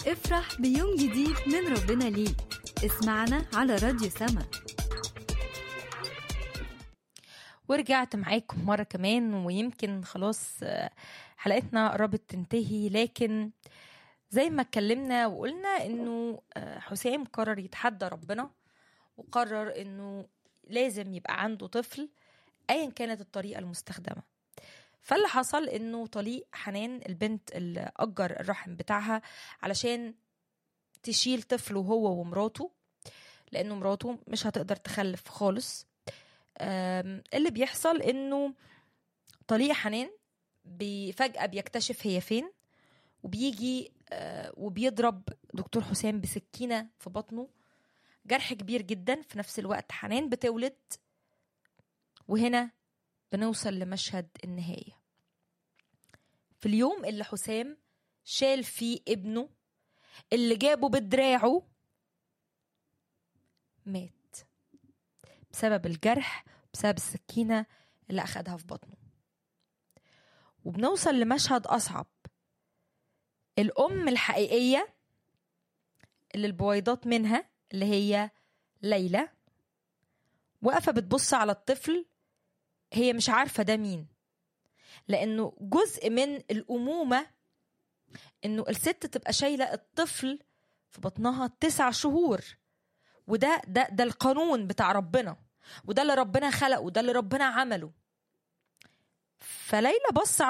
افرح بيوم جديد من ربنا ليك اسمعنا على راديو سما ورجعت معاكم مرة كمان ويمكن خلاص آه، حلقتنا قربت تنتهي لكن زي ما اتكلمنا وقلنا انه آه، حسام قرر يتحدى ربنا وقرر انه لازم يبقى عنده طفل ايا كانت الطريقة المستخدمة فاللي حصل انه طليق حنان البنت اللي اجر الرحم بتاعها علشان تشيل طفله هو ومراته لانه مراته مش هتقدر تخلف خالص آم، اللي بيحصل انه طليق حنان بي- فجأة بيكتشف هي فين وبيجي آه، وبيضرب دكتور حسام بسكينة في بطنه جرح كبير جدا في نفس الوقت حنان بتولد وهنا بنوصل لمشهد النهاية في اليوم اللي حسام شال فيه ابنه اللي جابه بدراعه مات بسبب الجرح بسبب السكينة اللي أخدها في بطنه وبنوصل لمشهد أصعب الأم الحقيقية اللي البويضات منها اللي هي ليلى واقفة بتبص على الطفل هي مش عارفة ده مين لأنه جزء من الأمومة إنه الست تبقى شايلة الطفل في بطنها تسع شهور وده ده ده القانون بتاع ربنا وده اللي ربنا خلقه وده اللي ربنا عمله فليلى بص